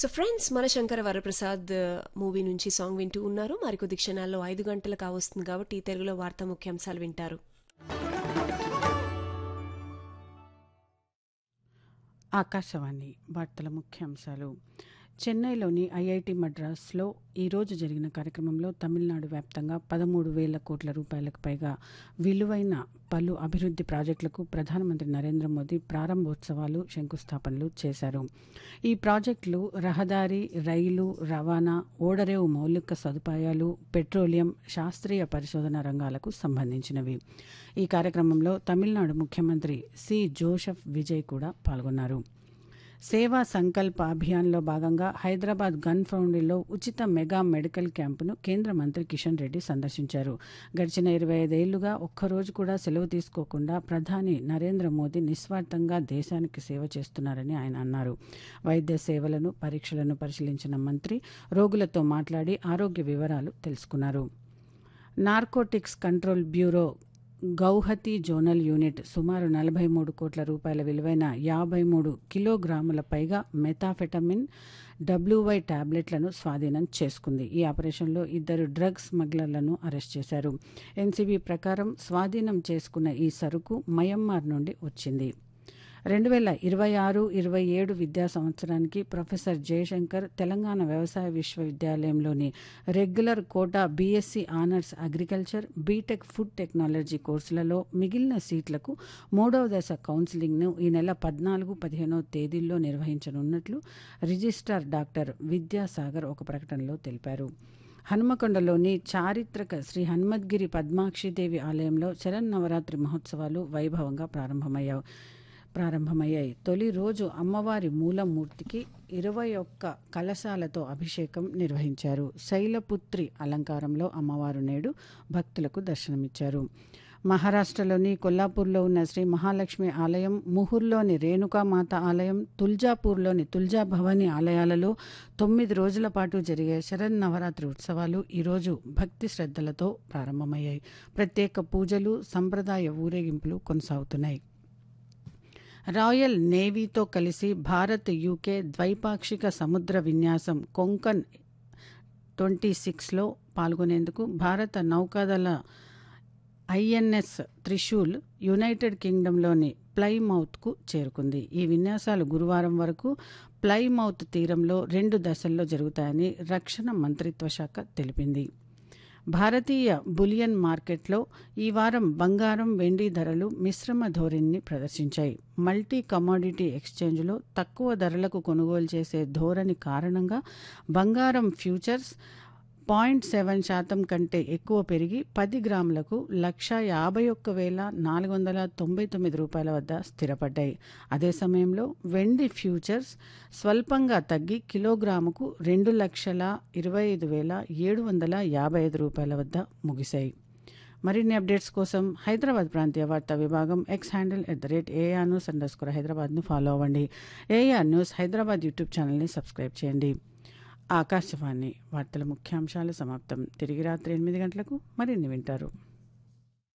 so friends మన Shankara Varaprasad movie నుంచి song వింటూ ఉన్నారు మరికొద్ది క్షణాల్లో ఐదు గంటలు కావస్తుంది కాబట్టి తెలుగులో వార్తా ముఖ్యాంశాలు వింటారు ఆకాశవాణి వార్తల ముఖ్యాంశాలు చెన్నైలోని ఐఐటి మద్రాస్లో ఈరోజు జరిగిన కార్యక్రమంలో తమిళనాడు వ్యాప్తంగా పదమూడు వేల కోట్ల రూపాయలకు పైగా విలువైన పలు అభివృద్ధి ప్రాజెక్టులకు ప్రధానమంత్రి నరేంద్ర మోదీ ప్రారంభోత్సవాలు శంకుస్థాపనలు చేశారు ఈ ప్రాజెక్టులు రహదారి రైలు రవాణా ఓడరేవు మౌలిక సదుపాయాలు పెట్రోలియం శాస్త్రీయ పరిశోధన రంగాలకు సంబంధించినవి ఈ కార్యక్రమంలో తమిళనాడు ముఖ్యమంత్రి సి జోసెఫ్ విజయ్ కూడా పాల్గొన్నారు సేవా సంకల్ప అభియాన్లో భాగంగా హైదరాబాద్ గన్ ఫౌండరీలో ఉచిత మెగా మెడికల్ క్యాంపును కేంద్ర మంత్రి కిషన్ రెడ్డి సందర్శించారు గడిచిన ఇరవై ఐదేళ్లుగా ఒక్కరోజు కూడా సెలవు తీసుకోకుండా ప్రధాని నరేంద్ర మోదీ నిస్వార్థంగా దేశానికి సేవ చేస్తున్నారని ఆయన అన్నారు వైద్య సేవలను పరీక్షలను పరిశీలించిన మంత్రి రోగులతో మాట్లాడి ఆరోగ్య వివరాలు తెలుసుకున్నారు narcotics control bureau Guwahati zonal unit సుమారు నలభై మూడు కోట్ల రూపాయల విలువైన యాభై మూడు కిలోగ్రాముల పైగా మెథాఫెటమిన్ డబ్ల్యూవై టాబ్లెట్లను స్వాధీనం చేసుకుంది ఈ ఆపరేషన్లో ఇద్దరు డ్రగ్ స్మగ్లర్లను అరెస్ట్ చేశారు ఎన్సీబీ ప్రకారం స్వాధీనం చేసుకున్న ఈ సరుకు మయన్మార్ నుండి వచ్చింది రెండు వేల ఇరవై ఆరు ఇరవై ఏడు విద్యా సంవత్సరానికి ప్రొఫెసర్ జయశంకర్ తెలంగాణ వ్యవసాయ విశ్వవిద్యాలయంలోని regular quota BSc honours agriculture BTech food technology కోర్సులలో మిగిలిన సీట్లకు మూడవ దశ కౌన్సిలింగ్ను ఈ నెల పద్నాలుగు పదిహేనో తేదీల్లో నిర్వహించనున్నట్లు రిజిస్ట్రార్ డాక్టర్ విద్యాసాగర్ ఒక ప్రకటనలో తెలిపారు హనుమకొండలోని చారిత్రక శ్రీ హనుమద్గిరి పద్మాక్షిదేవి ఆలయంలో శరన్నవరాత్రి మహోత్సవాలు వైభవంగా ప్రారంభమయ్యాయి ప్రారంభమయ్యాయి తొలి రోజు అమ్మవారి మూలమూర్తికి ఇరవై ఒక్క కలశాలతో అభిషేకం నిర్వహించారు శైలపుత్రి అలంకారంలో అమ్మవారు నేడు భక్తులకు దర్శనమిచ్చారు మహారాష్ట్రలోని కొల్లాపూర్లో ఉన్న శ్రీ మహాలక్ష్మి ఆలయం ముహుర్లోని రేణుకామాత ఆలయం తుల్జాపూర్లోని తుల్జా భవాని ఆలయాలలో తొమ్మిది రోజుల పాటు జరిగే శరన్నవరాత్రి ఉత్సవాలు ఈరోజు భక్తి శ్రద్ధలతో ప్రారంభమయ్యాయి ప్రత్యేక పూజలు సంప్రదాయ ఊరేగింపులు కొనసాగుతున్నాయి రాయల్ నేవీతో కలిసి భారత్ యూకే ద్వైపాక్షిక సముద్ర విన్యాసం కొంకన్ ట్వంటీ సిక్స్లో పాల్గొనేందుకు భారత నౌకాదళ ఐఎన్ఎస్ త్రిశూల్ యునైటెడ్ కింగ్డమ్లోని ప్లైమౌత్కు చేరుకుంది ఈ విన్యాసాలు గురువారం వరకు ప్లైమౌత్ తీరంలో రెండు దశల్లో జరుగుతాయని రక్షణ మంత్రిత్వ శాఖ తెలిపింది భారతీయ బులియన్ మార్కెట్లో ఈ వారం బంగారం వెండి ధరలు మిశ్రమ ధోరణిని ప్రదర్శించాయి మల్టీ కమోడిటీ ఎక్స్చేంజ్లో తక్కువ ధరలకు కొనుగోలు చేసే ధోరణి కారణంగా బంగారం ఫ్యూచర్స్ పాయింట్ సెవెన్ శాతం కంటే ఎక్కువ పెరిగి పది గ్రాములకు లక్ష యాభై ఒక్క వేల నాలుగు వందల తొంభై తొమ్మిది రూపాయల వద్ద స్థిరపడ్డాయి అదే సమయంలో వెండి ఫ్యూచర్స్ స్వల్పంగా తగ్గి కిలోగ్రాముకు రెండు లక్షల ఇరవై ఐదు వేల ఏడు వందల యాభై ఐదు రూపాయల వద్ద ముగిశాయి మరిన్ని అప్డేట్స్ కోసం హైదరాబాద్ ప్రాంతీయ వార్తా విభాగం X handle at the rate AR news underscore హైదరాబాద్ను ఫాలో అవ్వండి ఏఆర్ న్యూస్ హైదరాబాద్ యూట్యూబ్ ఛానల్ని సబ్స్క్రైబ్ చేయండి ఆకాశవాణి వార్తల ముఖ్యాంశాలు సమాప్తం తిరిగి రాత్రి ఎనిమిది గంటలకు మరిన్ని వింటారు